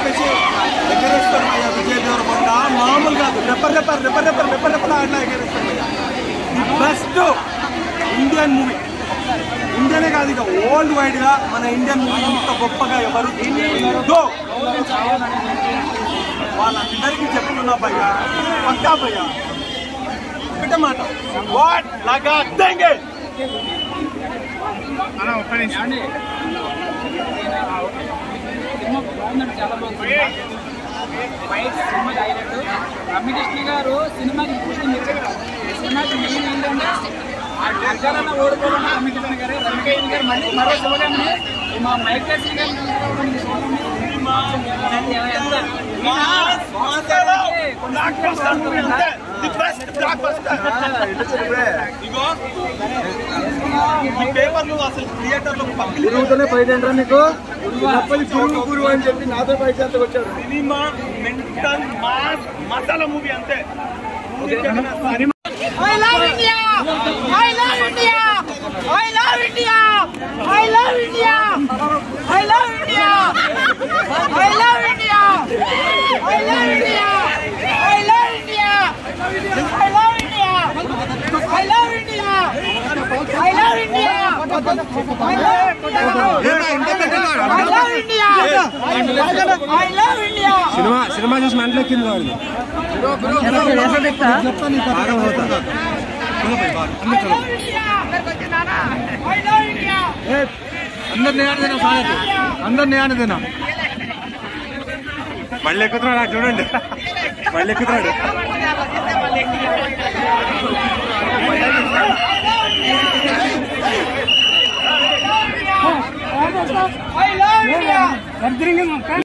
చెప్పేసి ఎగరేస్తారు అయ్యా విజయ్ దేవరకొండ మామూలు కాదు రెప్పర్ రెప్పర్ రెప్పర్ రెప్పర్ రెప్పర్ రెప్పర్ అట్లా ఎగరేస్తారు అయ్యా బెస్ట్ ఇండియన్ మూవీ ఇండియనే కాదు ఇక వరల్డ్ వైడ్ గా మన ఇండియన్ మూవీ ఇంత గొప్పగా ఎవరు తీయలేదో. వాళ్ళందరికీ చెప్తున్నా భయ్యా పక్కా భయ్యా ఒకటే మాట వాట్ లాగా దెంగే ఏమండి? సినిమా బాగుందండి చాలా బాగుంది ఫైట్ సినిమా హైలైట్ రమ్యకృష్ణ గారు సినిమాకి పూర్తి ఇచ్చారు ఈ సినిమాకి మెయిన్ ఏంటంటే ఆ జగన్ ఓడిపోవడం రమ్యకృష్ణ గారు రమ్యకృష్ణ గారు మళ్ళీ మరో శివగారిని మా మైక్ టెస్ట్ గారిని తీసుకురావడం ఈ సినిమాని ఎంత బ్లాక్ బస్టర్ మూవీ అంతే ది బెస్ట్ బ్లాక్ బస్టర్ ఇగో ఈ పేపర్లు అసలు థియేటర్లో పబ్లిక్ తిరుగుతూనే బయట ఏంట్రా నీకు చిన్నప్పటి గురువు గురువు అని చెప్పి నాతో బయట ఎంతకు వచ్చారు cinema mental mass masala movie అంతే I love India! I love India! I love India! I love India! I love India! I love India! I love India! I love India! I love India! I love India! I love India! I love India! I love India! Cinema cinema చూసి మెంటలో కింద వాళ్ళు బాగా పోతా I love India! I love India! అందరు నేను తిన్నా సాగదు అందరు నేను తిన్నా మళ్ళీ ఎక్కుతున్నాడు చూడండి మళ్ళీ ఎక్కుతున్నాడు I love India!